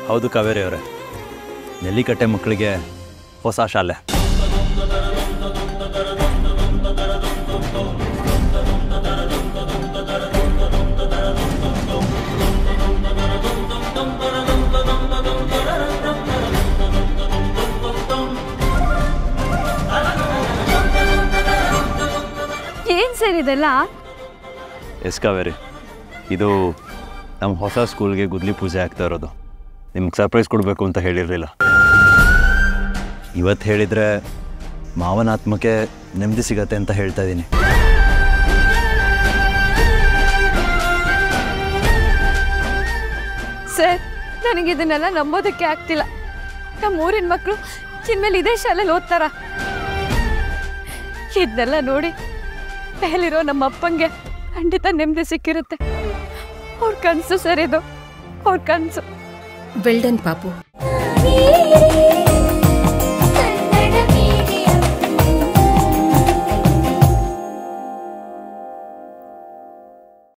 ಹೌದು ಕಾವೇರಿ ಅವರೇ ನೆಲ್ಲಿಕಟ್ಟೆ ಮಕ್ಕಳಿಗೆ ಹೊಸ ಶಾಲೆ ಏನ್ ಸರ್ ಇದೆಲ್ಲ ಎಸ್ ಕಾವೇರಿ ಇದು ನಮ್ಮ ಹೊಸ ಸ್ಕೂಲ್ಗೆ ಗುದ್ಲಿ ಪೂಜೆ ಆಗ್ತಾ ಇರೋದು ನಿಮ್ಗೆ ಸರ್ಪ್ರೈಸ್ ಕೊಡಬೇಕು ಅಂತ ಹೇಳಿರಲಿಲ್ಲ ಇವತ್ತು ಹೇಳಿದರೆ ಮಾವನ ಆತ್ಮಕ್ಕೆ ನೆಮ್ಮದಿ ಸಿಗತ್ತೆ ಅಂತ ಹೇಳ್ತಾ ಇದ್ದೀನಿ ಸರ್ ನನಗೆ ಇದನ್ನೆಲ್ಲ ನಂಬೋದಕ್ಕೆ ಆಗ್ತಿಲ್ಲ ನಮ್ಮ ಊರಿನ ಮಕ್ಕಳು ಇನ್ಮೇಲೆ ಇದೇ ಶಾಲೆಯಲ್ಲಿ ಓದ್ತಾರ ಇದನ್ನೆಲ್ಲ ನೋಡಿ ಮೇಲಿರೋ ನಮ್ಮ ಅಪ್ಪಂಗೆ ಖಂಡಿತ ನೆಮ್ಮದಿ ಸಿಕ್ಕಿರುತ್ತೆ ಅವ್ರ ಕನಸು ಸರ್ ಇದು ಅವ್ರ ಕನಸು ವೆಲ್ಡನ್ ಪಾಪು ಈ